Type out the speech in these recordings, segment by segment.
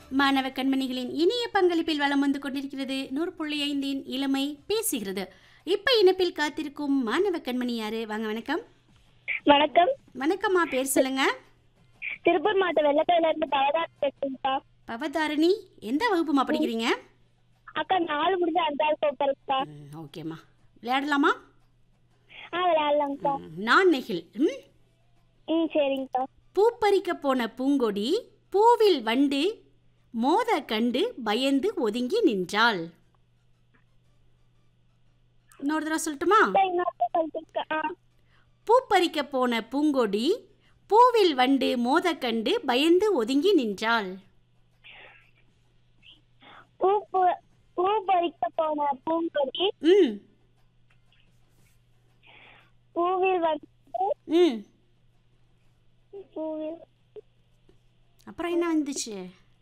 மாணவ கண்மணிகளின் இனிய பங்களிப்பில் வலம் வந்து கொண்டிருக்கிறது நூறு புள்ளி ஐந்தின் இளமை பேசுகிறது இப்ப இணைப்பில் காத்திருக்கும் மாணவ கண்மணி யாரு வாங்க வணக்கம் வணக்கம் வணக்கம்மா பேர் சொல்லுங்க திருப்பூர் மாவட்டம் வெள்ளக்கையில இருந்து பவதார் பேசுங்கக்கா பவதாரணி எந்த வகுப்புமா படிக்கிறீங்க அக்கா நாலு முடிஞ்ச அஞ்சாவது போப்பருக்கா ம், ஓகேம்மா விளையாடலாமா ஆ விளையாடலாங்கக்கா ம், நான் நெகில் ம் ம் சரிங்கக்கா பூப்பறிக்க போன பூங்கொடி பூவில் வண்டு மோத கண்டு பயந்து ஒதுங்கி நின்றாள் இன்னொரு தடவை சொல்லட்டுமா அக்கா, இன்னொருக்கா சொல்லிட்டுக்கா ஆ பூப்பறிக்க போன பூங்கொடி பூவில் வண்டு மோத கண்டு பயந்து ஒதுங்கி நின்றாள் பூ பு- பூ பறிக்க போன பூங்கொடி ம் பூவில் வந்து ம் பூவில் அப்புறம் என்ன வந்துச்சு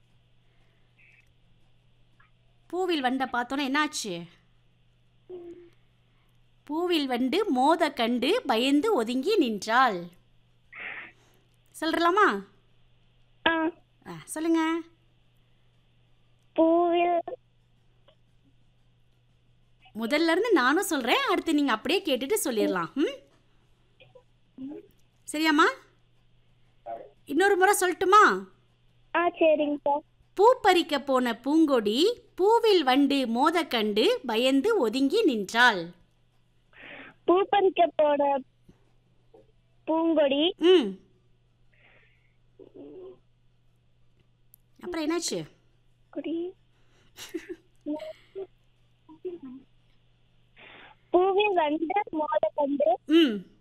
பூவில் வண்டை பார்த்தோன்னே என்னாச்சு பூவில் வண்டு மோத கண்டு பயந்து ஒதுங்கி நின்றாள் சொல்றலாமா ஆ ஆ, சொல்லுங்க பூவில் முதல்ல இருந்து நானும் சொல்றேன் அடுத்து நீங்க அப்படியே கேட்டுட்டு சொல்லிடலாம் ம் சரியாம்மா இன்னொரு முறை சொல்லட்டுமா ஆ சரிங்கக்கா பூ பறிக்க போன பூங்கொடி பூவில் வண்டு மோத கண்டு பயந்து ஒதுங்கி நின்றாள் பூ பறிக்க போன பூங்கொடி ம் அப்புறம் என்னாச்சு கொடி பூவில் வந்து மோத கண்டு ம்